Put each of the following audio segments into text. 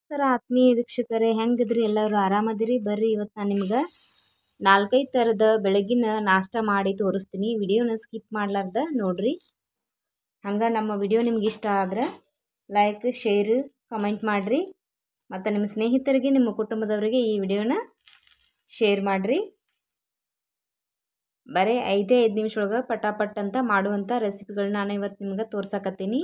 ನಮಸ್ಕಾರ ಆತ್ಮೀಯ ವೀಕ್ಷಕರೇ ಹೆಂಗಿದ್ರಿ ಎಲ್ಲರೂ ಆರಾಮದಿರಿ ಬರ್ರಿ ಇವತ್ತು ನಾನು ನಿಮ್ಗೆ ನಾಲ್ಕೈದು ಥರದ ಬೆಳಗಿನ ನಾಷ್ಟ ಮಾಡಿ ತೋರಿಸ್ತೀನಿ ವಿಡಿಯೋನ ಸ್ಕಿಪ್ ಮಾಡ್ಲಾರ್ದ ನೋಡ್ರಿ ಹಂಗೆ ನಮ್ಮ ವಿಡಿಯೋ ನಿಮ್ಗೆ ಇಷ್ಟ ಆದ್ರೆ ಲೈಕ್ ಶೇರ್ ಕಮೆಂಟ್ ಮಾಡಿರಿ ಮತ್ತು ನಿಮ್ಮ ಸ್ನೇಹಿತರಿಗೆ ನಿಮ್ಮ ಕುಟುಂಬದವರಿಗೆ ಈ ವಿಡಿಯೋನ ಶೇರ್ ಮಾಡಿರಿ ಬರೀ ಐದೇ ಐದು ನಿಮಿಷ ಒಳಗೆ ಪಟಾಪಟ್ ಅಂತ ಮಾಡುವಂಥ ರೆಸಿಪಿಗಳನ್ನ ನಾನು ಇವತ್ತು ನಿಮ್ಗೆ ತೋರ್ಸಕತ್ತೀನಿ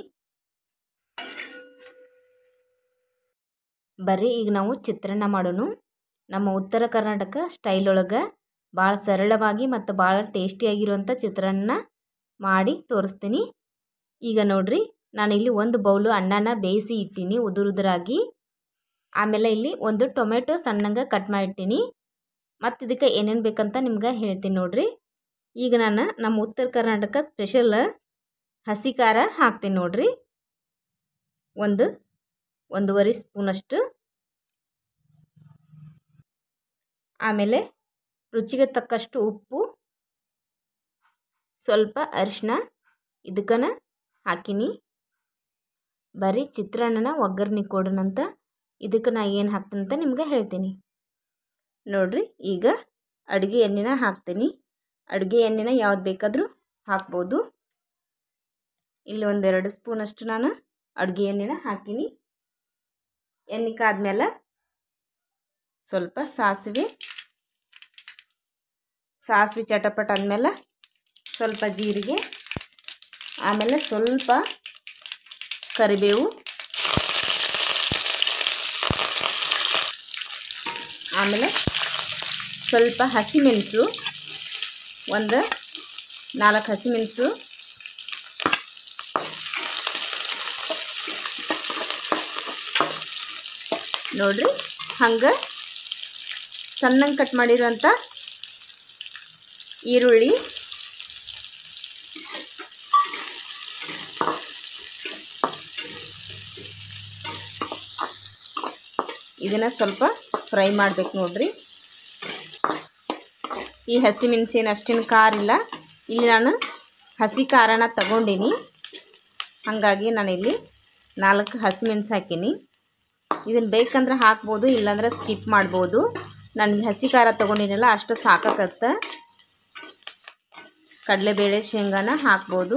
ಬರ್ರಿ ಈಗ ನಾವು ಚಿತ್ರಾನ್ನ ಮಾಡೋಣ ನಮ್ಮ ಉತ್ತರ ಕರ್ನಾಟಕ ಸ್ಟೈಲ್ ಒಳಗೆ ಭಾಳ ಸರಳವಾಗಿ ಮತ್ತು ಭಾಳ ಟೇಸ್ಟಿಯಾಗಿರುವಂಥ ಚಿತ್ರಾನ್ನ ಮಾಡಿ ತೋರಿಸ್ತೀನಿ ಈಗ ನೋಡ್ರಿ ನಾನಿಲ್ಲಿ ಒಂದು ಬೌಲು ಅನ್ನನ ಬೇಯಿಸಿ ಇಟ್ಟೀನಿ ಉದುರುದುರಾಗಿ ಆಮೇಲೆ ಇಲ್ಲಿ ಒಂದು ಟೊಮೆಟೊ ಸಣ್ಣಗೆ ಕಟ್ ಮಾಡಿಟ್ಟಿನಿ ಮತ್ತು ಇದಕ್ಕೆ ಏನೇನು ಬೇಕಂತ ನಿಮ್ಗೆ ಹೇಳ್ತೀನಿ ನೋಡ್ರಿ ಈಗ ನಾನು ನಮ್ಮ ಉತ್ತರ ಕರ್ನಾಟಕ ಸ್ಪೆಷಲ್ ಹಸಿ ಖಾರ ಹಾಕ್ತೀನಿ ನೋಡ್ರಿ ಒಂದು ಒಂದೂವರೆ ಸ್ಪೂನಷ್ಟು ಆಮೇಲೆ ರುಚಿಗೆ ತಕ್ಕಷ್ಟು ಉಪ್ಪು ಸ್ವಲ್ಪ ಅರಿಶಿನ ಇದಕ್ಕನ ಹಾಕಿನಿ ಬರೀ ಚಿತ್ರಾನ್ನನ ಒಗ್ಗರಣೆ ಕೊಡೋಣಂತ ಇದಕ್ಕೆ ನಾ ಏನು ಹಾಕ್ತೀನಂತ ನಿಮ್ಗೆ ಹೇಳ್ತೀನಿ ನೋಡ್ರಿ ಈಗ ಅಡುಗೆ ಎಣ್ಣೆನ ಹಾಕ್ತೀನಿ ಅಡುಗೆ ಎಣ್ಣೆನ ಯಾವ್ದು ಬೇಕಾದರೂ ಹಾಕ್ಬೋದು ಇಲ್ಲಿ ಒಂದೆರಡು ಸ್ಪೂನಷ್ಟು ನಾನು ಅಡುಗೆ ಎಣ್ಣೆನ ಹಾಕೀನಿ ಎಣ್ಣೆ ಕಾದ್ಮೇಲೆ ಸ್ವಲ್ಪ ಸಾಸಿವೆ ಸಾಸಿವೆ ಚಟಪಟ ಅಂದಮೇಲೆ ಸ್ವಲ್ಪ ಜೀರಿಗೆ ಆಮೇಲೆ ಸ್ವಲ್ಪ ಕರಿಬೇವು ಆಮೇಲೆ ಸ್ವಲ್ಪ ಹಸಿಮೆಣಸು ಒಂದು ನಾಲ್ಕು ಹಸಿಮೆಣಸು ನೋಡ್ರಿ ಹಂಗೆ ಸಣ್ಣಗೆ ಕಟ್ ಮಾಡಿರೋಂಥ ಈರುಳ್ಳಿ ಇದನ್ನು ಸ್ವಲ್ಪ ಫ್ರೈ ಮಾಡ್ಬೇಕು ನೋಡ್ರಿ ಈ ಹಸಿಮೆಣಸಿನ ಅಷ್ಟೇನು ಖಾರ ಇಲ್ಲ ಇಲ್ಲಿ ನಾನು ಹಸಿ ಖಾರನ ತಗೊಂಡೀನಿ ಹಾಗಾಗಿ ನಾನಿಲ್ಲಿ ನಾಲ್ಕು ಹಸಿಮೆಣಸು ಹಾಕೀನಿ ಇದನ್ನು ಬೇಕಂದ್ರೆ ಹಾಕ್ಬೋದು ಇಲ್ಲಾಂದ್ರೆ ಸ್ಕಿಪ್ ಮಾಡ್ಬೋದು ನಾನು ಹಸಿ ಖಾರ ತೊಗೊಂಡಿನಲ್ಲ ಅಷ್ಟು ಸಾಕಾಗತ್ತೆ ಕಡಲೆಬೇಳೆ ಶೇಂಗಾನ ಹಾಕ್ಬೋದು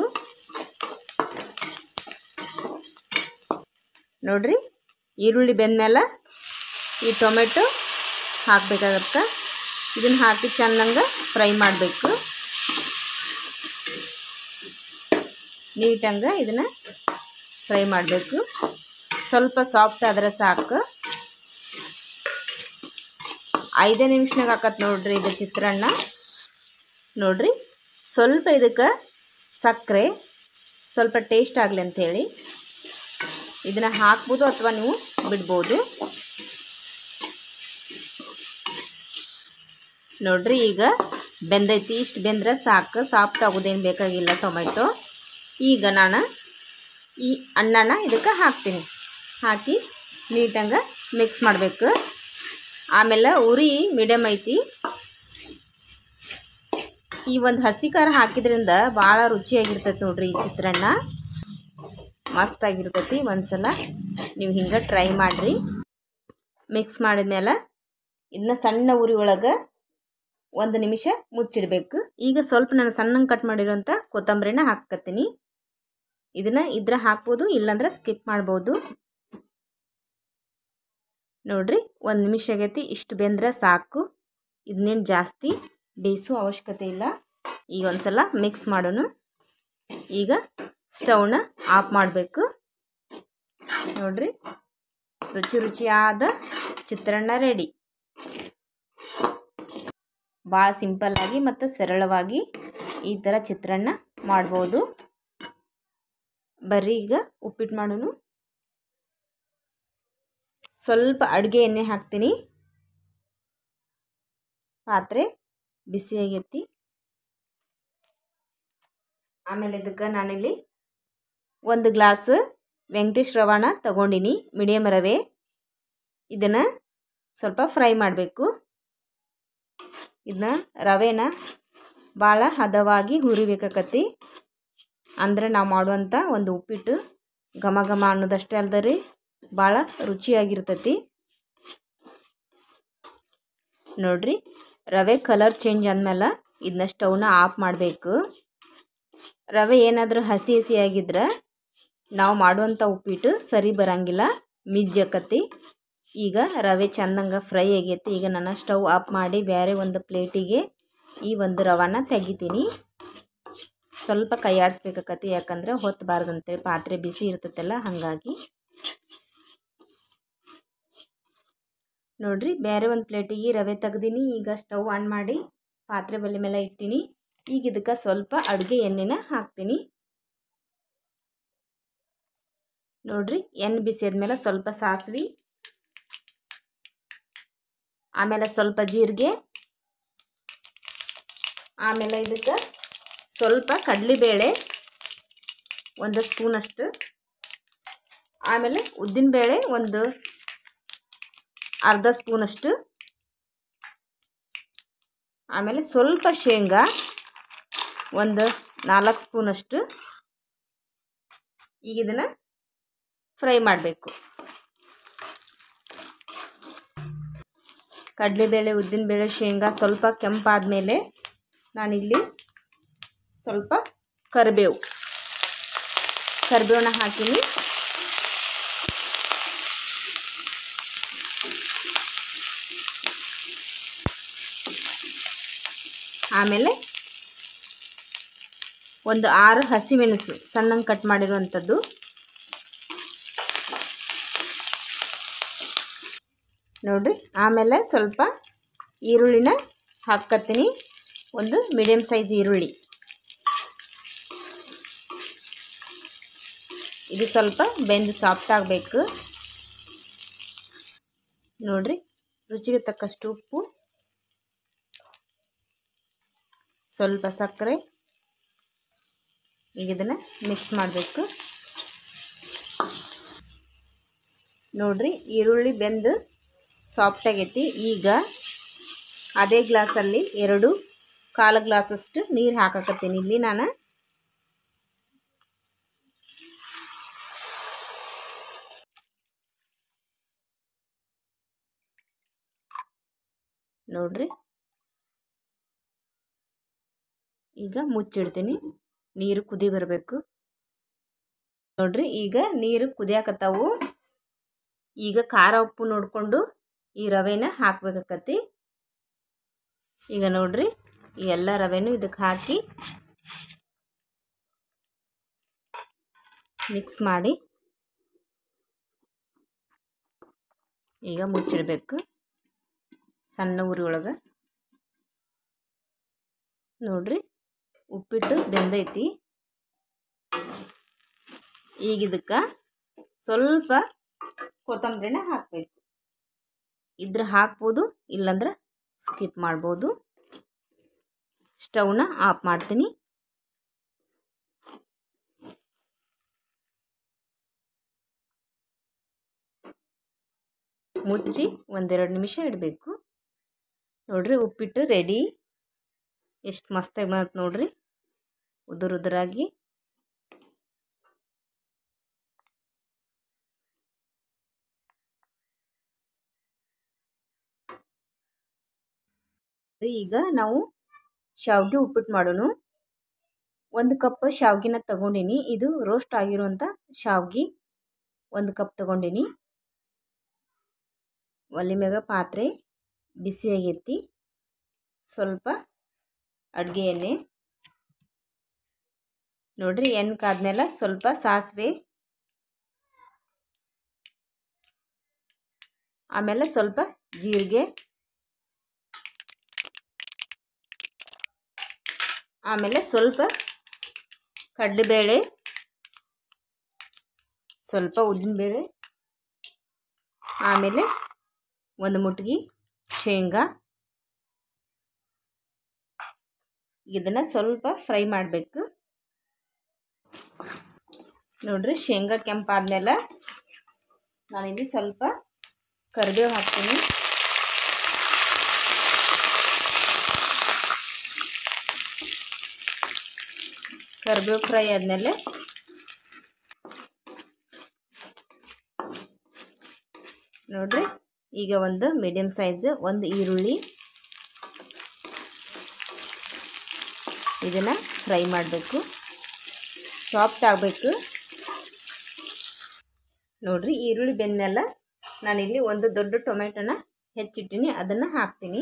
ನೋಡ್ರಿ ಈರುಳ್ಳಿ ಬೆಂದಮೇಲೆ ಈ ಟೊಮೆಟೊ ಹಾಕಬೇಕಾಗತ್ತೆ ಇದನ್ನು ಹಾಕಿ ಚೆನ್ನಾಗ ಫ್ರೈ ಮಾಡಬೇಕು ನೀಟಂಗೆ ಇದನ್ನು ಫ್ರೈ ಮಾಡಬೇಕು ಸ್ವಲ್ಪ ಸಾಫ್ಟ್ ಆದರೆ ಸಾಕು ಐದೇ ನಿಮಿಷನಾಗ ಹಾಕತ್ತೆ ನೋಡ್ರಿ ಇದು ಚಿತ್ರಾನ್ನ ನೋಡ್ರಿ ಸ್ವಲ್ಪ ಇದಕ್ಕೆ ಸಕ್ಕರೆ ಸ್ವಲ್ಪ ಟೇಸ್ಟ್ ಆಗಲಿ ಅಂಥೇಳಿ ಇದನ್ನು ಹಾಕ್ಬೋದು ಅಥವಾ ನೀವು ಬಿಡ್ಬೋದು ನೋಡ್ರಿ ಈಗ ಬೆಂದೈತಿ ಇಷ್ಟು ಬೆಂದ್ರೆ ಸಾಕು ಸಾಫ್ಟ್ ಆಗೋದೇನು ಬೇಕಾಗಿಲ್ಲ ಟೊಮೆಟೊ ಈಗ ನಾನು ಈ ಅನ್ನನ ಇದಕ್ಕೆ ಹಾಕ್ತೀನಿ ಹಾಕಿ ನೀಟಂಗೆ ಮಿಕ್ಸ್ ಮಾಡಬೇಕು ಆಮೇಲೆ ಉರಿ ಮೀಡಿಯಮ್ ಐತಿ ಈ ಒಂದು ಹಸಿ ಖಾರ ಹಾಕಿದ್ರಿಂದ ಭಾಳ ರುಚಿಯಾಗಿರ್ತೈತೆ ನೋಡ್ರಿ ಈ ಚಿತ್ರಾನ್ನ ಮಸ್ತಾಗಿರ್ತೈತಿ ಒಂದ್ಸಲ ನೀವು ಹಿಂಗೆ ಟ್ರೈ ಮಾಡಿರಿ ಮಿಕ್ಸ್ ಮಾಡಿದ್ಮೇಲೆ ಇದನ್ನ ಸಣ್ಣ ಉರಿ ಒಳಗೆ ಒಂದು ನಿಮಿಷ ಮುಚ್ಚಿಡಬೇಕು ಈಗ ಸ್ವಲ್ಪ ನಾನು ಸಣ್ಣಗೆ ಕಟ್ ಮಾಡಿರೋಂಥ ಕೊತ್ತಂಬರಿನ ಹಾಕತ್ತೀನಿ ಇದನ್ನು ಇದ್ರೆ ಹಾಕ್ಬೋದು ಇಲ್ಲಾಂದ್ರೆ ಸ್ಕಿಪ್ ಮಾಡ್ಬೋದು ನೋಡ್ರಿ ಒಂದು ನಿಮಿಷ ಆಗೈತಿ ಇಷ್ಟು ಬೆಂದ್ರೆ ಸಾಕು ಇದನ್ನೇನು ಜಾಸ್ತಿ ಬೇಯಿಸೋ ಅವಶ್ಯಕತೆ ಇಲ್ಲ ಈಗ ಒಂದು ಸಲ ಮಿಕ್ಸ್ ಮಾಡೋಣ ಈಗ ಸ್ಟವ್ನ ಆಫ್ ಮಾಡಬೇಕು ನೋಡ್ರಿ ರುಚಿ ರುಚಿಯಾದ ಚಿತ್ರಾನ್ನ ರೆಡಿ ಭಾಳ ಸಿಂಪಲ್ಲಾಗಿ ಮತ್ತು ಸರಳವಾಗಿ ಈ ಥರ ಚಿತ್ರಾನ್ನ ಮಾಡ್ಬೋದು ಬರ್ರಿ ಈಗ ಉಪ್ಪಿಟ್ಟು ಮಾಡೋಣ ಸ್ವಲ್ಪ ಅಡುಗೆ ಎಣ್ಣೆ ಹಾಕ್ತೀನಿ ಪಾತ್ರೆ ಬಿಸಿಯಾಗೈತಿ ಆಮೇಲೆ ಇದಕ್ಕೆ ನಾನಿಲ್ಲಿ ಒಂದು ಗ್ಲಾಸ್ ವೆಂಕಟೇಶ್ ರವಾನ ತಗೊಂಡಿನಿ ಮೀಡಿಯಮ್ ರವೆ ಇದನ್ನು ಸ್ವಲ್ಪ ಫ್ರೈ ಮಾಡಬೇಕು ಇದನ್ನ ರವೆನ ಭಾಳ ಹದವಾಗಿ ಹುರಿಬೇಕಾಕತಿ ಅಂದರೆ ನಾವು ಮಾಡುವಂಥ ಒಂದು ಉಪ್ಪಿಟ್ಟು ಘಮ ಘಮ ಅನ್ನೋದಷ್ಟೇ ಅಲ್ದ ರೀ ಭಾಳ ರುಚಿಯಾಗಿರ್ತೈತಿ ನೋಡ್ರಿ ರವೆ ಕಲರ್ ಚೇಂಜ್ ಆದ್ಮೇಲೆ ಇದನ್ನ ಸ್ಟವ್ನ ಆಫ್ ಮಾಡಬೇಕು ರವೆ ಏನಾದರೂ ಹಸಿ ಹಸಿ ಆಗಿದ್ರೆ ನಾವು ಮಾಡುವಂಥ ಉಪ್ಪಿಟ್ಟು ಸರಿ ಬರಂಗಿಲ್ಲ ಮಿಜ್ಜಕತಿ ಈಗ ರವೆ ಚಂದಂಗೆ ಫ್ರೈ ಆಗೈತಿ ಈಗ ನಾನು ಸ್ಟವ್ ಆಫ್ ಮಾಡಿ ಬೇರೆ ಒಂದು ಪ್ಲೇಟಿಗೆ ಈ ಒಂದು ರವಾನ ತೆಗಿತೀನಿ ಸ್ವಲ್ಪ ಕೈ ಆಡಿಸ್ಬೇಕಾಕತಿ ಯಾಕಂದ್ರೆ ಹೊತ್ತಬಾರ್ದಂತೇಳಿ ಪಾತ್ರೆ ಬಿಸಿ ಇರ್ತೈತಲ್ಲ ಹಾಗಾಗಿ ನೋಡ್ರಿ ಬೇರೆ ಒಂದು ಪ್ಲೇಟಿಗೆ ರವೆ ತೆಗ್ದೀನಿ ಈಗ ಸ್ಟವ್ ಆನ್ ಮಾಡಿ ಪಾತ್ರೆ ಬಲೆ ಮೇಲೆ ಇಟ್ಟೀನಿ ಈಗ ಇದಕ್ಕೆ ಸ್ವಲ್ಪ ಅಡುಗೆ ಎಣ್ಣೆನ ಹಾಕ್ತೀನಿ ನೋಡ್ರಿ ಎಣ್ಣೆ ಬಿಸಿ ಆದ್ಮೇಲೆ ಸ್ವಲ್ಪ ಸಾಸಿವೆ ಆಮೇಲೆ ಸ್ವಲ್ಪ ಜೀರಿಗೆ ಆಮೇಲೆ ಇದಕ್ಕೆ ಸ್ವಲ್ಪ ಕಡಲೆಬೇಳೆ ಒಂದು ಸ್ಪೂನಷ್ಟು ಆಮೇಲೆ ಉದ್ದಿನಬೇಳೆ ಒಂದು ಅರ್ಧ ಸ್ಪೂನಷ್ಟು ಆಮೇಲೆ ಸ್ವಲ್ಪ ಶೇಂಗಾ ಒಂದು ನಾಲ್ಕು ಸ್ಪೂನಷ್ಟು ಈಗ ಇದನ್ನು ಫ್ರೈ ಮಾಡಬೇಕು ಕಡಲೆಬೇಳೆ ಉದ್ದಿನಬೇಳೆ ಶೇಂಗಾ ಸ್ವಲ್ಪ ಕೆಂಪಾದ ಮೇಲೆ ನಾನಿಲ್ಲಿ ಸ್ವಲ್ಪ ಕರಿಬೇವು ಕರಿಬೇವನ್ನ ಹಾಕೀನಿ ಆಮೇಲೆ ಒಂದು ಆರು ಹಸಿಮೆಣಸು ಸಣ್ಣಂಗೆ ಕಟ್ ಮಾಡಿರುವಂಥದ್ದು ನೋಡಿರಿ ಆಮೇಲೆ ಸ್ವಲ್ಪ ಈರುಳ್ಳಿನ ಹಾಕ್ಕತ್ತೀನಿ ಒಂದು ಮೀಡಿಯಮ್ ಸೈಜ್ ಈರುಳ್ಳಿ ಇದು ಸ್ವಲ್ಪ ಬೆಂದು ಸಾಫ್ಟ್ ಆಗಬೇಕು ನೋಡಿರಿ ರುಚಿಗೆ ತಕ್ಕಷ್ಟು ಉಪ್ಪು ಸ್ವಲ್ಪ ಸಕ್ಕರೆ ಈಗ ಇದನ್ನು ಮಿಕ್ಸ್ ಮಾಡಬೇಕು ನೋಡಿರಿ ಈರುಳ್ಳಿ ಬೆಂದು ಸಾಫ್ಟ್ ಆಗೈತಿ ಈಗ ಅದೇ ಗ್ಲಾಸಲ್ಲಿ ಎರಡು ಕಾಲು ಗ್ಲಾಸಷ್ಟು ನೀರು ಹಾಕಕತ್ತೀನಿ ಇಲ್ಲಿ ನಾನು ನೋಡ್ರಿ ಈಗ ಮುಚ್ಚಿಡ್ತೀನಿ ನೀರು ಕುದಿ ಬರಬೇಕು ನೋಡ್ರಿ ಈಗ ನೀರು ಕುದಿಯಾಕತ್ತಾವು ಈಗ ಖಾರ ಉಪ್ಪು ನೋಡಿಕೊಂಡು ಈ ರವೆನ ಹಾಕ್ಬೇಕಾಕತಿ ಈಗ ನೋಡ್ರಿ ಈ ಎಲ್ಲ ರವೆನೂ ಇದಕ್ಕೆ ಹಾಕಿ ಮಿಕ್ಸ್ ಮಾಡಿ ಈಗ ಮುಚ್ಚಿಡಬೇಕು ಸಣ್ಣ ಉರಿ ಒಳಗೆ ನೋಡ್ರಿ ಉಪ್ಪಿಟ್ಟು ಬೆಂದೈತಿ ಈಗ ಇದಕ್ಕೆ ಸ್ವಲ್ಪ ಕೊತ್ತಂಬರಿನ ಹಾಕಬೇಕು ಇದ್ರೆ ಹಾಕ್ಬೋದು ಇಲ್ಲಾಂದ್ರೆ ಸ್ಕಿಪ್ ಮಾಡ್ಬೋದು ಸ್ಟವ್ನ ಆಫ್ ಮಾಡ್ತೀನಿ ಮುಚ್ಚಿ ಒಂದೆರಡು ನಿಮಿಷ ಇಡಬೇಕು ನೋಡ್ರಿ ಉಪ್ಪಿಟ್ಟು ರೆಡಿ ಎಷ್ಟು ಮಸ್ತಾಗಿ ಬಂತು ನೋಡ್ರಿ ಉದುರು ಉದುರಾಗಿ ಈಗ ನಾವು ಶಾವಿಗೆ ಉಪ್ಪಿಟ್ಟು ಮಾಡೋಣ ಒಂದು ಕಪ್ ಶಾವ್ಗಿನ ತಗೊಂಡಿನಿ ಇದು ರೋಸ್ಟ್ ಆಗಿರುವಂಥ ಶಾವ್ಗೆ ಒಂದು ಕಪ್ ತಗೊಂಡಿನಿ ಒಲೆ ಮ್ಯಾಗ ಪಾತ್ರೆ ಬಿಸಿ ಆಗೈತಿ ಸ್ವಲ್ಪ ಅಡುಗೆ ಎಣ್ಣೆ ನೋಡ್ರಿ ಎಣ್ಣೆ ಕಾದ್ಮೇಲೆ ಸ್ವಲ್ಪ ಸಾಸಿವೆ ಆಮೇಲೆ ಸ್ವಲ್ಪ ಜೀರಿಗೆ ಆಮೇಲೆ ಸ್ವಲ್ಪ ಕಡಲೆಬೇಳೆ ಸ್ವಲ್ಪ ಉದ್ದಿನಬೇಳೆ ಆಮೇಲೆ ಒಂದು ಮುಟ್ಗಿ ಶೇಂಗಾ ಇದನ್ನು ಸ್ವಲ್ಪ ಫ್ರೈ ಮಾಡಬೇಕು ನೋಡ್ರಿ ಶೇಂಗಾ ಕೆಂಪಾದ್ಮೇಲೆ ನಾನಿಲ್ಲಿ ಸ್ವಲ್ಪ ಕರಿಬೇವು ಹಾಕ್ತೀನಿ ಕರಿಬೇವು ಫ್ರೈ ಆದಮೇಲೆ ನೋಡಿರಿ ಈಗ ಒಂದು ಮೀಡಿಯಮ್ ಸೈಜ್ ಒಂದು ಈರುಳ್ಳಿ ಇದನ್ನು ಫ್ರೈ ಮಾಡಬೇಕು ಸಾಫ್ಟ್ ಆಗಬೇಕು ನೋಡಿರಿ ಈರುಳ್ಳಿ ಬೆಂದಮೇಲೆ ನಾನಿಲ್ಲಿ ಒಂದು ದೊಡ್ಡ ಟೊಮೆಟೊನ ಹೆಚ್ಚಿಟ್ಟಿನಿ ಅದನ್ನು ಹಾಕ್ತೀನಿ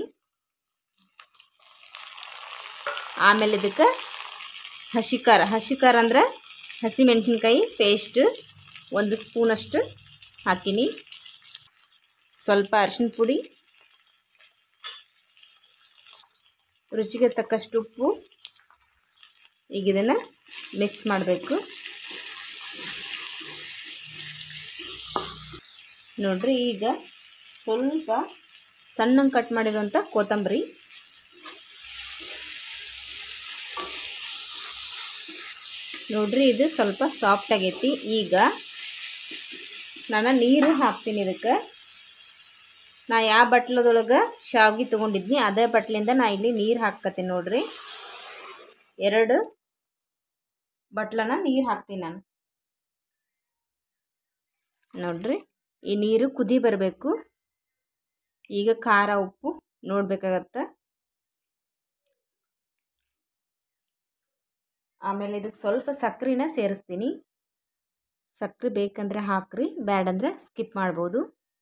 ಆಮೇಲೆ ಇದಕ್ಕೆ ಹಸಿ ಖಾರ ಹಸಿ ಖಾರ ಅಂದ್ರೆ ಹಸಿ ಮೆಣಸಿನ್ಕಾಯಿ ಪೇಸ್ಟ್ ಒಂದು ಸ್ಪೂನಷ್ಟು ಹಾಕಿನಿ ಸ್ವಲ್ಪ ಅರಿಶಿನ ಪುಡಿ ರುಚಿಗೆ ತಕ್ಕಷ್ಟು ಉಪ್ಪು ಈಗ ಇದನ್ನು ಮಿಕ್ಸ್ ಮಾಡಬೇಕು ನೋಡ್ರಿ ಈಗ ಸ್ವಲ್ಪ ಸಣ್ಣಗೆ ಕಟ್ ಮಾಡಿರುವಂಥ ಕೊತ್ತಂಬರಿ ನೋಡ್ರಿ ಇದು ಸ್ವಲ್ಪ ಸಾಫ್ಟ್ ಆಗೈತಿ ಈಗ ನಾನು ನೀರು ಹಾಕ್ತೀನಿ ಇದಕ್ಕೆ ನಾ ಯಾವ ಬಟ್ಲದೊಳಗೆ ಶಾವ್ಗೆ ತೊಗೊಂಡಿದ್ನಿ ಅದೇ ಬಟ್ಲಿಂದ ನಾ ಇಲ್ಲಿ ನೀರು ಹಾಕ್ಕತ್ತೀನಿ ನೋಡ್ರಿ ಎರಡು ಬಟ್ಲನ ನೀರು ಹಾಕ್ತೀನಿ ನಾನು ನೋಡ್ರಿ ಈ ನೀರು ಕುದಿ ಬರಬೇಕು ಈಗ ಖಾರ ಉಪ್ಪು ನೋಡ್ಬೇಕಾಗತ್ತೆ ಆಮೇಲೆ ಇದಕ್ಕೆ ಸ್ವಲ್ಪ ಸಕ್ಕರೆನ ಸೇರಿಸ್ತೀನಿ ಸಕ್ಕರೆ ಬೇಕಂದರೆ ಹಾಕ್ರಿ ಬ್ಯಾಡಂದ್ರೆ ಸ್ಕಿಪ್ ಮಾಡ್ಬೋದು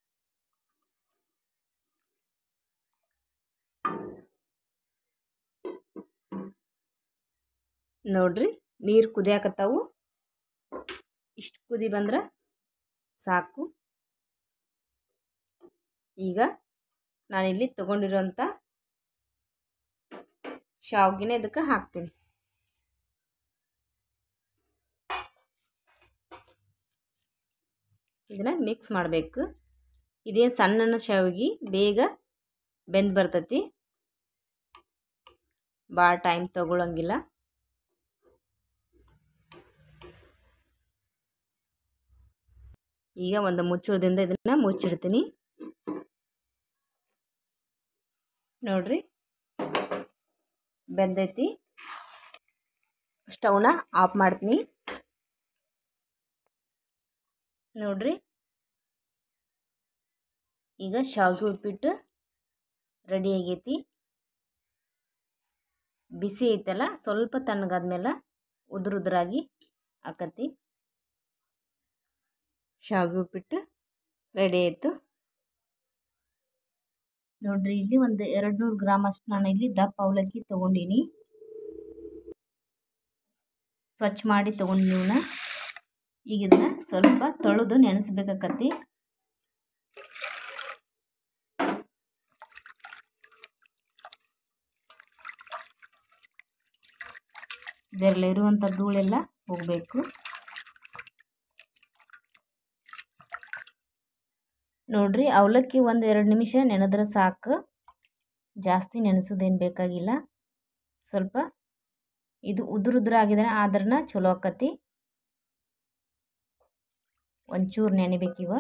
ನೋಡ್ರಿ ನೀರು ಕುದಿಯಾಕತ್ತಾವು ಇಷ್ಟು ಕುದಿ ಬಂದ್ರೆ ಸಾಕು ಈಗ ನಾನಿಲ್ಲಿ ತೊಗೊಂಡಿರೋಂಥ ಶಾವ್ಗಿನ ಇದಕ್ಕೆ ಹಾಕ್ತೀನಿ ಇದನ್ನು ಮಿಕ್ಸ್ ಮಾಡಬೇಕು ಇದೇನು ಸಣ್ಣ ಶಾವಿಗೆ ಬೇಗ ಬೆಂದು ಬರ್ತೈತಿ ಭಾಳ ಟೈಮ್ ತಗೊಳಂಗಿಲ್ಲ ಈಗ ಒಂದು ಮುಚ್ಚಳದಿಂದ ಇದನ್ನು ಮುಚ್ಚಿಡ್ತೀನಿ ನೋಡ್ರಿ ಬೆಂದೈತಿ ಸ್ಟವ್ನ ಆಫ್ ಮಾಡ್ತೀನಿ ನೋಡ್ರಿ ಈಗ ಶಾವಿಗೆ ಉಪ್ಪಿಟ್ಟು ರೆಡಿ ಆಗೈತಿ ಬಿಸಿ ಐತಲ್ಲ ಸ್ವಲ್ಪ ತಣ್ಣಗಾದ್ಮೇಲೆ ಉದುರು ಉದುರಾಗಿ ಆಕತಿ ಶಾವಿಗೆ ಉಪ್ಪಿಟ್ಟು ರೆಡಿ ಆಯಿತು ನೋಡ್ರಿ ಇಲ್ಲಿ ಒಂದು ಎರಡು ನೂರು ಗ್ರಾಮ್ ಅಷ್ಟು ನಾನು ಇಲ್ಲಿ ದಪ್ಪ ಅವಲಕ್ಕಿ ತೊಗೊಂಡೀನಿ ಸ್ವಚ್ಛ ಮಾಡಿ ತೊಗೊಂಡಿನಿ ಇವನ್ನ ಈಗ ಇದನ್ನ ಸ್ವಲ್ಪ ತೊಳೆದು ನೆನೆಸ್ಬೇಕಾಕತಿ ಇದರಲ್ಲಿರುವಂಥ ಧೂಳೆಲ್ಲ ಹೋಗಬೇಕು ನೋಡ್ರಿ ಅವಲಕ್ಕಿ ಒಂದು ಎರಡು ನಿಮಿಷ ನೆನೆದ್ರೆ ಸಾಕು ಜಾಸ್ತಿ ನೆನೆಸೋದೇನು ಬೇಕಾಗಿಲ್ಲ ಸ್ವಲ್ಪ ಇದು ಉದುರು ಉದುರು ಆಗಿದೆ ಆದ್ರನ ಚಲೋ ಆಕತಿ ಒಂಚೂರು ನೆನೆಬೇಕಿವ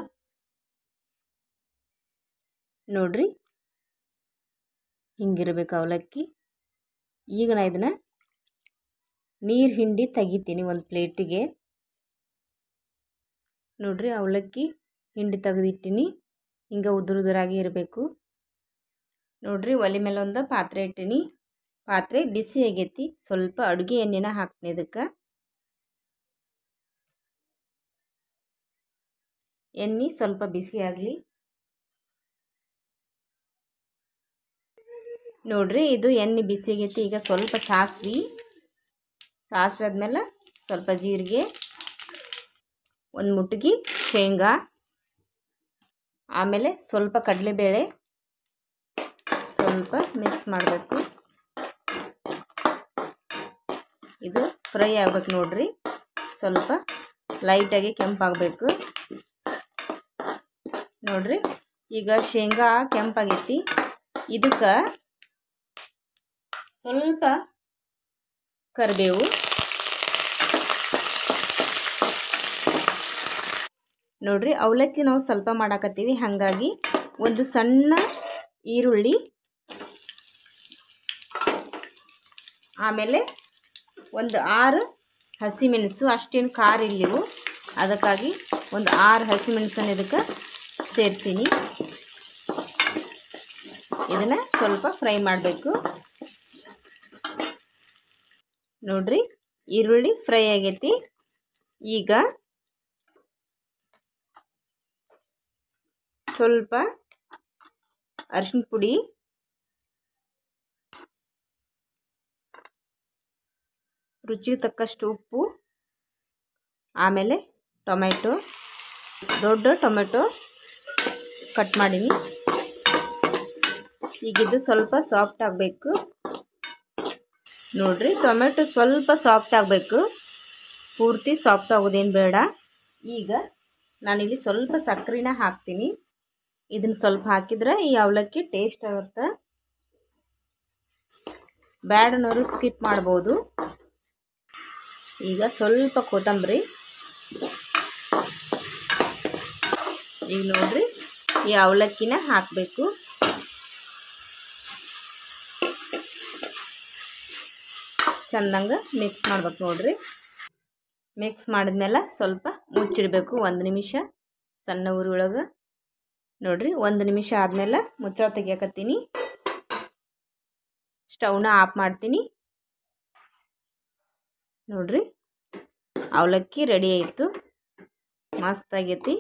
ನೋಡ್ರಿ ಹಿಂಗಿರ್ಬೇಕು ಅವಲಕ್ಕಿ ಈಗ ನಾ ಇದನ್ನ ನೀರು ಹಿಂಡಿ ತೆಗಿತೀನಿ ಒಂದು ಪ್ಲೇಟಿಗೆ ನೋಡ್ರಿ ಅವಲಕ್ಕಿ ಹಿಂಡಿ ತೆಗೆದಿಟ್ಟಿನಿ ಹಿಂಗೆ ಉದುರು ಉದುರಾಗಿ ಇರಬೇಕು ನೋಡ್ರಿ ಒಲೆ ಮೇಲೆ ಒಂದು ಪಾತ್ರೆ ಇಟ್ಟೀನಿ ಪಾತ್ರೆ ಬಿಸಿ ಆಗೈತಿ ಸ್ವಲ್ಪ ಅಡುಗೆ ಎಣ್ಣೆನ ಹಾಕ್ತೀನಿ ಇದಕ್ಕೆ ಎಣ್ಣೆ ಸ್ವಲ್ಪ ಬಿಸಿ ಆಗಲಿ ನೋಡ್ರಿ ಇದು ಎಣ್ಣೆ ಬಿಸಿ ಆಗೈತಿ ಈಗ ಸ್ವಲ್ಪ ಸಾಸ್ವಿ ಸಾಸಿವೆ ಆದಮೇಲೆ ಸ್ವಲ್ಪ ಜೀರಿಗೆ ಒಂದು ಮುಟ್ಗಿ ಶೇಂಗಾ ಆಮೇಲೆ ಸ್ವಲ್ಪ ಕಡಲೆಬೇಳೆ ಸ್ವಲ್ಪ ಮಿಕ್ಸ್ ಮಾಡಬೇಕು ಇದು ಫ್ರೈ ಆಗ್ಬೇಕು ನೋಡ್ರಿ ಸ್ವಲ್ಪ ಲೈಟಾಗಿ ಕೆಂಪಾಗಬೇಕು ನೋಡ್ರಿ ಈಗ ಶೇಂಗಾ ಕೆಂಪಾಗೈತಿ ಇದಕ್ಕೆ ಸ್ವಲ್ಪ ಕರಿಬೇವು ನೋಡ್ರಿ ಅವಲಕ್ಕಿ ನಾವು ಸ್ವಲ್ಪ ಮಾಡಾಕತ್ತೀವಿ ಹಾಗಾಗಿ ಒಂದು ಸಣ್ಣ ಈರುಳ್ಳಿ ಆಮೇಲೆ ಒಂದು ಆರು ಹಸಿಮೆಣಸು ಅಷ್ಟೇನು ಖಾರ ಇಲ್ಲಿವು ಅದಕ್ಕಾಗಿ ಒಂದು ಆರು ಹಸಿಮೆಣಸನ್ನು ಇದಕ್ಕೆ ಸೇರಿಸೀನಿ ಇದನ್ನು ಸ್ವಲ್ಪ ಫ್ರೈ ಮಾಡಬೇಕು ನೋಡ್ರಿ ಈರುಳ್ಳಿ ಫ್ರೈ ಆಗೈತಿ ಈಗ ಸ್ವಲ್ಪ ಅರಿಶಿನ ಪುಡಿ ರುಚಿಗೆ ತಕ್ಕಷ್ಟು ಉಪ್ಪು ಆಮೇಲೆ ಟೊಮೆಟೊ ದೊಡ್ಡ ಟೊಮೆಟೊ ಕಟ್ ಮಾಡೀನಿ ಈಗಿದು ಸ್ವಲ್ಪ ಸಾಫ್ಟ್ ಆಗಬೇಕು ನೋಡ್ರಿ ಟೊಮೆಟೊ ಸ್ವಲ್ಪ ಸಾಫ್ಟ್ ಆಗಬೇಕು ಪೂರ್ತಿ ಸಾಫ್ಟ್ ಆಗೋದೇನು ಬೇಡ ಈಗ ನಾನಿಲ್ಲಿ ಸ್ವಲ್ಪ ಸಕ್ಕರೆನ ಹಾಕ್ತೀನಿ ಇದನ್ನು ಸ್ವಲ್ಪ ಹಾಕಿದ್ರೆ ಈ ಅವಲಕ್ಕಿ ಟೇಸ್ಟ್ ಆಗುತ್ತೆ ಬ್ಯಾಡನವರು ಸ್ಕಿಪ್ ಮಾಡ್ಬೋದು ಈಗ ಸ್ವಲ್ಪ ಕೊತ್ತಂಬರಿ ಈಗ ನೋಡ್ರಿ ಈ ಅವಲಕ್ಕಿನ ಹಾಕಬೇಕು ಚೆಂದಂಗೆ ಮಿಕ್ಸ್ ಮಾಡ್ಬೇಕು ನೋಡ್ರಿ ಮಿಕ್ಸ್ ಮಾಡಿದ್ಮೇಲೆ ಸ್ವಲ್ಪ ಮುಚ್ಚಿಡಬೇಕು ಒಂದು ನಿಮಿಷ ಸಣ್ಣ ಉರಿ ಒಳಗೆ ನೋಡ್ರಿ ಒಂದು ನಿಮಿಷ ಆದಮೇಲೆ ಮುಚ್ಚಳ ತೆಗಿಯಕತ್ತೀನಿ ಸ್ಟವ್ನ ಆಫ್ ಮಾಡ್ತೀನಿ ನೋಡ್ರಿ ಅವಲಕ್ಕಿ ರೆಡಿ ಆಯಿತು ಮಸ್ತ್ ಆಗೈತಿ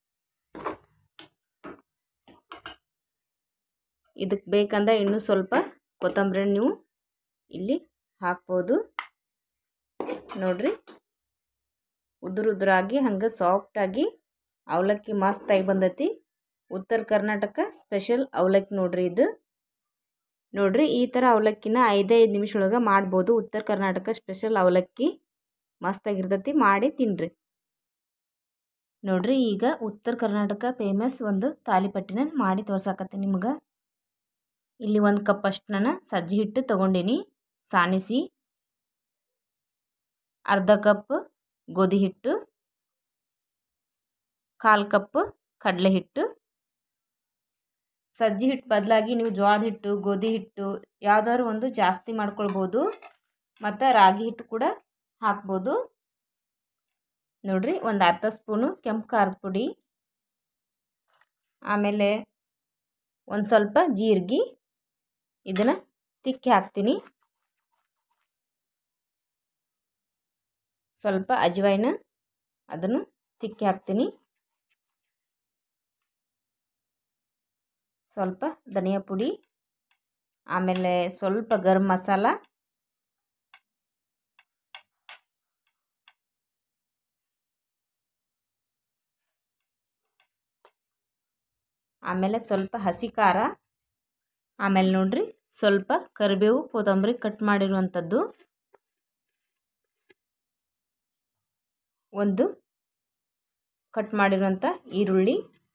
ಇದಕ್ಕೆ ಬೇಕಂದ್ರೆ ಇನ್ನೂ ಸ್ವಲ್ಪ ಕೊತ್ತಂಬರಿ ನೀವು ಇಲ್ಲಿ ಹಾಕ್ಬೋದು ನೋಡ್ರಿ ಉದುರು ಉದುರಾಗಿ ಹಂಗೆ ಸಾಫ್ಟಾಗಿ ಅವಲಕ್ಕಿ ಮಸ್ತಾಗಿ ಬಂದೈತಿ ಉತ್ತರ ಕರ್ನಾಟಕ ಸ್ಪೆಷಲ್ ಅವಲಕ್ಕಿ ನೋಡ್ರಿ ಇದು ನೋಡ್ರಿ ಈ ಥರ ಅವಲಕ್ಕಿನ ಐದೈದು ನಿಮಿಷ ಒಳಗೆ ಮಾಡ್ಬೋದು ಉತ್ತರ ಕರ್ನಾಟಕ ಸ್ಪೆಷಲ್ ಅವಲಕ್ಕಿ ಮಸ್ತಾಗಿರ್ತೈತಿ ಮಾಡಿ ತಿನ್ನಿರಿ ನೋಡ್ರಿ ಈಗ ಉತ್ತರ ಕರ್ನಾಟಕ ಫೇಮಸ್ ಒಂದು ತಾಲಿಪಟ್ಟಿನ ಮಾಡಿ ತೋರ್ಸಾಕತ್ತೀನಿ ನಿಮ್ಗೆ ಇಲ್ಲಿ ಒಂದು ಕಪ್ ಅಷ್ಟು ನಾನು ಸಜ್ಜಿ ಹಿಟ್ಟು ತೊಗೊಂಡೀನಿ ಸಾಣಿಸಿ ಅರ್ಧ ಕಪ್ ಗೋಧಿ ಹಿಟ್ಟು ಕಾಲು ಕಪ್ ಕಡಲೆ ಹಿಟ್ಟು ಸಜ್ಜಿ ಹಿಟ್ಟು ಬದಲಾಗಿ ನೀವು ಜೋಳದ ಹಿಟ್ಟು ಗೋಧಿ ಹಿಟ್ಟು ಯಾವ್ದಾದ್ರು ಒಂದು ಜಾಸ್ತಿ ಮಾಡ್ಕೊಳ್ಬೋದು ಮತ್ತು ರಾಗಿ ಹಿಟ್ಟು ಕೂಡ ಹಾಕ್ಬೋದು ನೋಡ್ರಿ ಒಂದು ಅರ್ಧ ಸ್ಪೂನು ಕೆಂಪು ಖಾರದ ಪುಡಿ ಆಮೇಲೆ ಒಂದು ಸ್ವಲ್ಪ ಜೀರಿಗೆ ಇದನ್ನು ತಿಕ್ಕಿ ಹಾಕ್ತೀನಿ ಸ್ವಲ್ಪ ಅಜ್ವೈನ ಅದನ್ನು ತಿಕ್ಕಿ ಹಾಕ್ತೀನಿ ಸ್ವಲ್ಪ ಧನಿಯಾ ಪುಡಿ ಆಮೇಲೆ ಸ್ವಲ್ಪ ಗರಂ ಮಸಾಲ ಆಮೇಲೆ ಸ್ವಲ್ಪ ಹಸಿ ಖಾರ ಆಮೇಲೆ ನೋಡ್ರಿ ಸ್ವಲ್ಪ ಕರಿಬೇವು ಕೊತ್ತಂಬರಿ ಕಟ್ ಮಾಡಿರುವಂಥದ್ದು ಒಂದು ಕಟ್ ಮಾಡಿರುವಂಥ ಈರುಳ್ಳಿ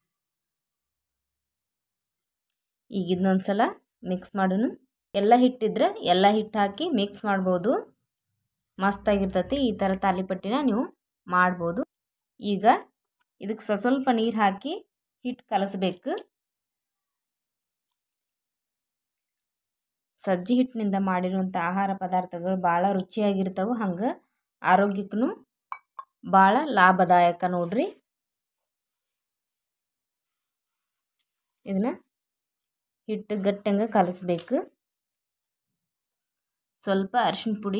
ಈಗ ಇದನ್ನೊಂದು ಸಲ ಮಿಕ್ಸ್ ಮಾಡೋಣ ಎಲ್ಲ ಹಿಟ್ಟಿದ್ರೆ ಎಲ್ಲ ಹಿಟ್ಟು ಹಾಕಿ ಮಿಕ್ಸ್ ಮಾಡ್ಬೋದು ಮಸ್ತಾಗಿರ್ತೈತಿ ಈ ಥರ ತಾಲಿಪಟ್ಟಿನ ನೀವು ಮಾಡ್ಬೋದು ಈಗ ಇದಕ್ಕೆ ಸ್ವಲ್ಪ ಸ್ವಲ್ಪ ನೀರು ಹಾಕಿ ಹಿಟ್ಟು ಕಲಸಬೇಕು ಸಜ್ಜಿ ಹಿಟ್ಟಿನಿಂದ ಮಾಡಿರುವಂಥ ಆಹಾರ ಪದಾರ್ಥಗಳು ಭಾಳ ರುಚಿಯಾಗಿರ್ತವೆ ಹಂಗೆ ಆರೋಗ್ಯಕ್ಕೂ ಭಾಳ ಲಾಭದಾಯಕ ನೋಡ್ರಿ ಇದನ್ನು ಹಿಟ್ಟು ಗಟ್ಟಂಗೆ ಕಲಿಸ್ಬೇಕು ಸ್ವಲ್ಪ ಅರಿಶಿನ ಪುಡಿ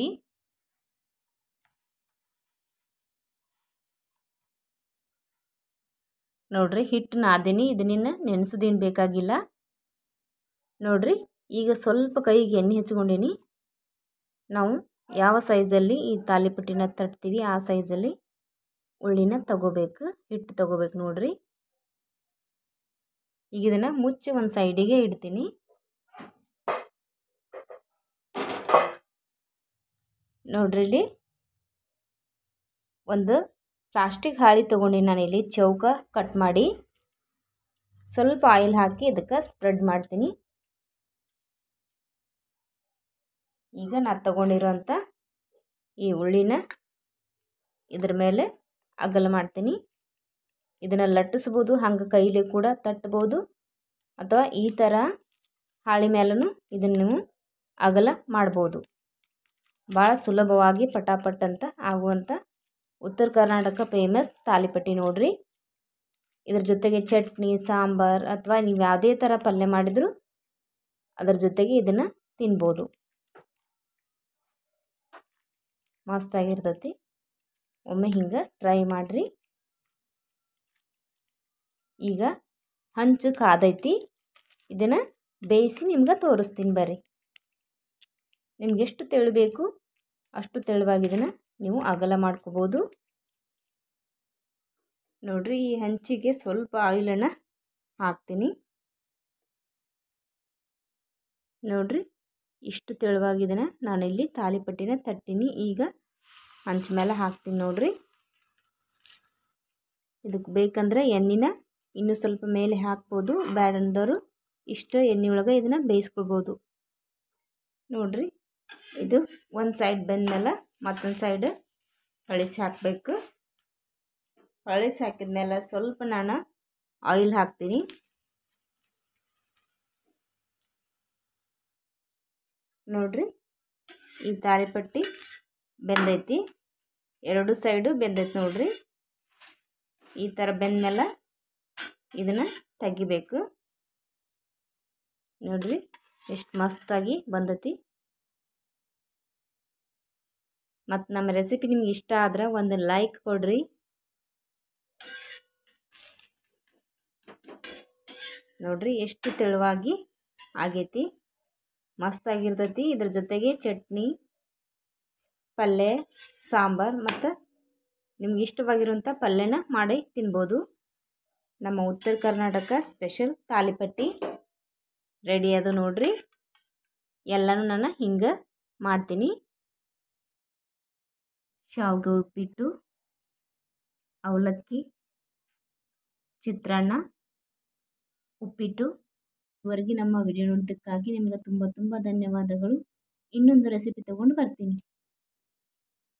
ನೋಡ್ರಿ ಹಿಟ್ಟು ನಾದಿನಿ ಇದನ್ನ ನೆನೆಸೋದೇನು ಬೇಕಾಗಿಲ್ಲ ನೋಡ್ರಿ ಈಗ ಸ್ವಲ್ಪ ಕೈಗೆ ಎಣ್ಣೆ ಹಚ್ಕೊಂಡೀನಿ ನಾವು ಯಾವ ಸೈಜಲ್ಲಿ ಈ ತಾಲಿಪಟ್ಟಿನ ತಟ್ತೀವಿ ಆ ಸೈಜಲ್ಲಿ ಉಳ್ಳಿನ ತಗೋಬೇಕು ಹಿಟ್ಟು ತಗೋಬೇಕು ನೋಡ್ರಿ ಈಗ ಇದನ್ನು ಮುಚ್ಚಿ ಒಂದು ಸೈಡಿಗೆ ಇಡ್ತೀನಿ ನೋಡ್ರಿ ಇಲ್ಲಿ ಒಂದು ಪ್ಲಾಸ್ಟಿಕ್ ಹಾಳಿ ತೊಗೊಂಡು ನಾನಿಲ್ಲಿ ಚೌಕ ಕಟ್ ಮಾಡಿ ಸ್ವಲ್ಪ ಆಯಿಲ್ ಹಾಕಿ ಇದಕ್ಕೆ ಸ್ಪ್ರೆಡ್ ಮಾಡ್ತೀನಿ ಈಗ ನಾನು ತಗೊಂಡಿರೋಂಥ ಈ ಉಳ್ಳಿನ ಇದ್ರ ಮೇಲೆ ಅಗಲ ಮಾಡ್ತೀನಿ ಇದನ್ನು ಲಟ್ಟಿಸ್ಬೋದು ಹಂಗೆ ಕೈಲಿ ಕೂಡ ತಟ್ಬೋದು ಅಥವಾ ಈ ಥರ ಹಾಳಿ ಮೇಲೂ ಇದನ್ನು ನೀವು ಅಗಲ ಮಾಡ್ಬೋದು ಭಾಳ ಸುಲಭವಾಗಿ ಪಟಾಪಟ್ ಅಂತ ಆಗುವಂಥ ಉತ್ತರ ಕರ್ನಾಟಕ ಫೇಮಸ್ ತಾಲಿಪಟ್ಟಿ ನೋಡ್ರಿ ಇದ್ರ ಜೊತೆಗೆ ಚಟ್ನಿ ಸಾಂಬಾರು ಅಥವಾ ನೀವು ಯಾವುದೇ ಥರ ಪಲ್ಯ ಮಾಡಿದರೂ ಅದರ ಜೊತೆಗೆ ಇದನ್ನು ತಿನ್ಬೋದು ಮಸ್ತಾಗಿರ್ತೈತಿ ಒಮ್ಮೆ ಹಿಂಗೆ ಟ್ರೈ ಮಾಡಿರಿ ಈಗ ಹಂಚು ಕಾದೈತಿ ಇದನ್ನು ಬೇಯಿಸಿ ನಿಮ್ಗೆ ತೋರಿಸ್ತೀನಿ ಬರ್ರಿ ನಿಮ್ಗೆ ಎಷ್ಟು ತೆಳು ಬೇಕು ಅಷ್ಟು ತೆಳುವಾಗಿ ಇದನ್ನು ನೀವು ಅಗಲ ಮಾಡ್ಕೋಬೋದು ನೋಡಿರಿ ಈ ಹಂಚಿಗೆ ಸ್ವಲ್ಪ ಆಯಿಲನ್ನು ಹಾಕ್ತೀನಿ ನೋಡಿರಿ ಇಷ್ಟು ತೆಳುವಾಗಿದನ್ನು ನಾನಿಲ್ಲಿ ತಾಲಿಪಟ್ಟಿನ ತಟ್ಟಿನಿ ಈಗ ಹಂಚ ಮೇಲೆ ಹಾಕ್ತೀನಿ ನೋಡಿರಿ ಇದಕ್ಕೆ ಬೇಕಂದ್ರೆ ಎಣ್ಣೆನ ಇನ್ನೂ ಸ್ವಲ್ಪ ಮೇಲೆ ಹಾಕ್ಬೋದು ಬ್ಯಾಡಂದವರು ಇಷ್ಟು ಎಣ್ಣೆ ಒಳಗೆ ಇದನ್ನು ಬೇಯಿಸ್ಕೊಳ್ಬೋದು ನೋಡಿರಿ ಇದು ಒಂದು ಸೈಡ್ ಬೆಂದಮೇಲೆ ಮತ್ತೊಂದು ಸೈಡ್ ಅಳಿಸಿ ಹಾಕಬೇಕು ಅಳಿಸಿ ಹಾಕಿದ್ಮೇಲೆ ಸ್ವಲ್ಪ ನಾನು ಆಯಿಲ್ ಹಾಕ್ತೀನಿ ನೋಡಿರಿ ಈ ತಾಳಿಪಟ್ಟಿ ಬೆಂದೈತಿ ಎರಡು ಸೈಡು ಬೆಂದೈತಿ ನೋಡಿರಿ ಈ ಥರ ಬೆಂದಮೇಲೆ ಇದನ್ನು ತೆಗಿಬೇಕು ನೋಡಿರಿ ಎಷ್ಟು ಮಸ್ತಾಗಿ ಬಂದೈತಿ ಮತ್ತು ನಮ್ಮ ರೆಸಿಪಿ ನಿಮ್ಗೆ ಇಷ್ಟ ಆದ್ರೆ ಒಂದು ಲೈಕ್ ಕೊಡ್ರಿ ನೋಡ್ರಿ ಎಷ್ಟು ತೆಳುವಾಗಿ ಆಗೈತಿ ಮಸ್ತಾಗಿರ್ತೈತಿ ಇದ್ರ ಜೊತೆಗೆ ಚಟ್ನಿ ಪಲ್ಯ ಸಾಂಬಾರು ಮತ್ತು ನಿಮ್ಗೆ ಇಷ್ಟವಾಗಿರುವಂಥ ಪಲ್ಯನ ಮಾಡಿ ತಿನ್ಬೋದು ನಮ್ಮ ಉತ್ತರ ಕರ್ನಾಟಕ ಸ್ಪೆಷಲ್ ತಾಲಿಪಟ್ಟಿ ರೆಡಿ ಅದು ನೋಡ್ರಿ ಎಲ್ಲನೂ ನಾನು ಹಿಂಗೆ ಮಾಡ್ತೀನಿ ಶಾವ್ಗೆ ಉಪ್ಪಿಟ್ಟು ಅವಲಕ್ಕಿ ಚಿತ್ರಾನ್ನ ಉಪ್ಪಿಟ್ಟು ಇವರೆಗೆ ನಮ್ಮ ವಿಡಿಯೋ ನೋಡೋದಕ್ಕಾಗಿ ನಿಮ್ಗೆ ತುಂಬ ತುಂಬ ಧನ್ಯವಾದಗಳು ಇನ್ನೊಂದು ರೆಸಿಪಿ ತೊಗೊಂಡು ಬರ್ತೀನಿ